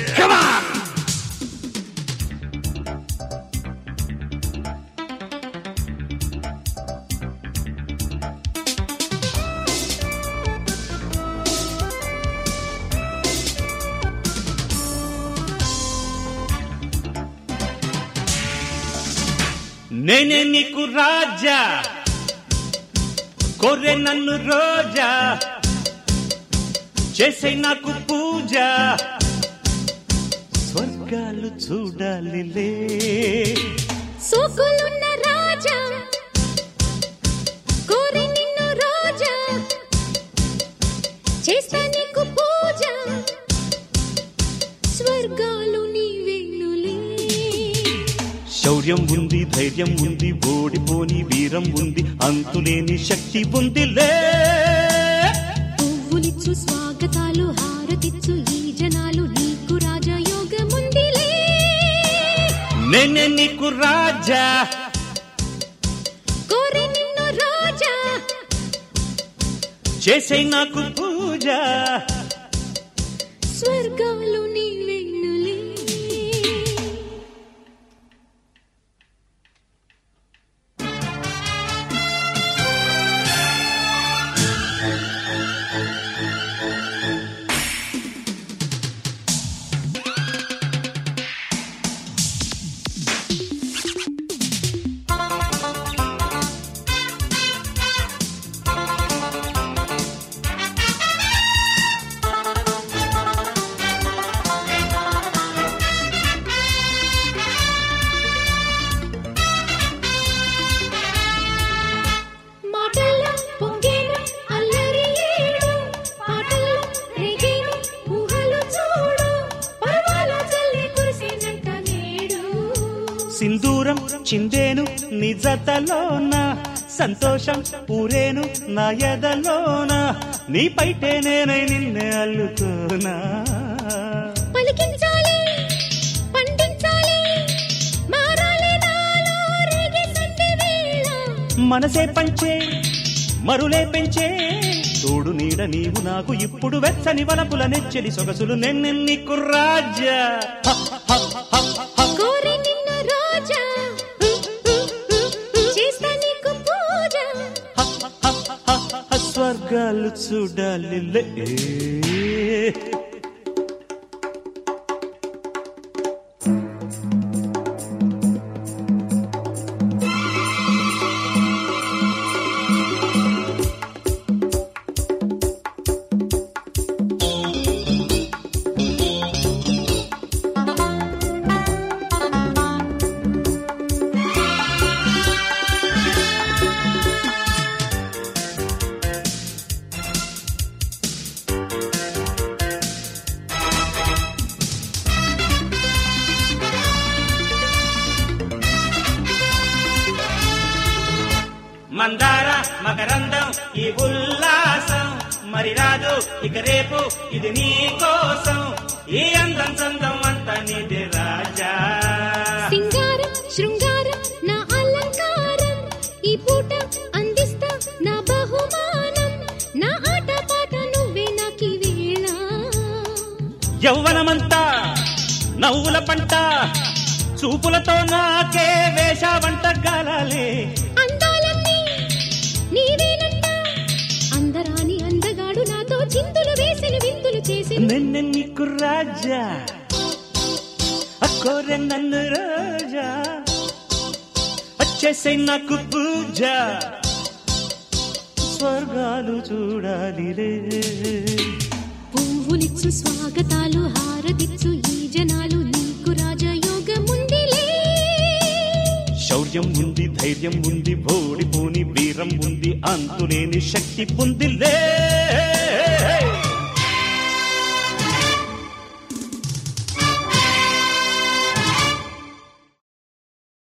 Come on! నేనే నీకు రాజా కోరే నన్ను రోజా చేసే నాకు పూజ స్వర్గాలు చూడాలిలే సోకులున్న రాజా కోరి నిన్ను రోజా చేస్తా నీకు పూజ స్వర్గాలు నీవేనులే శౌర్యం ఉంది ధైర్యం ఉంది ఓడిపోని వీరం ఉంది అంతులేని శక్తి ఉందిలే పువ్వులిచ్చు స్వాగతాలు హారతిచ్చు ఈ జనాలు నీకు రాజయోగముందిలే నేనే నీకు రాజా కోరి నిన్ను రోజా చేసే నాకు పూజ స్వర్గాలు నీవేనులే మాటల్లో పొంగేను అల్లరి ఏడు పాటల్లో రేగేను ఊహలు చూడు పర్వాల చల్లి కురిసేనంట నేడు సింధూరం చిందేను నిజతలోన సంతోషం ఊరేను నా ఎదలోన నీ పైటే నేనై నిన్నే అల్లుకోనా పలికించాలి పండించాలి మారాలి నాలో రేగే సంధి వేళ మనసే పంచే మరులే పెంచే తోడు నీడ నీవు నాకు ఇప్పుడు వెచ్చని వలపుల నెచ్చలి సొగసులు నెన్నెన్నికు రాజా కోరి నిన్ను రోజా చేస్తా నీకు పూజ స్వర్గాలు చూడాలి మందార మకరందం ఈ ఉల్లాసం మరి రాదు ఇక రేపు ఇది నీ కోసం ఈ అందం చందం అంతా నీదే రాజా సింగారం శృంగారం నా అలంకారం ఈ పూట అందిస్తా నా బహుమానం నా ఆట పాట నువ్వే నాకి వేళ యౌవనమంతా నవ్వుల పంట చూపులతో నాకే వేషావంట గాలాలే అందాలన్నీ నీవేనంట అందరాని అందగాడు నాతో చింతులు వేసిన విందులు చేసి నిన్న నీకు రాజా అక్కోరె నన్ను రాజా వచ్చేసే నాకు పూజ స్వర్గాలు చూడాలి రే పువ్వులిచ్చు స్వాగతాలు హారతిచ్చు ఈ జనాలు నీకు రాజయోగముందిలే శౌర్యం ఉంది ధైర్యం ఉంది ఓడిపోని వీరం ఉంది అంతులేని శక్తి పొందిలే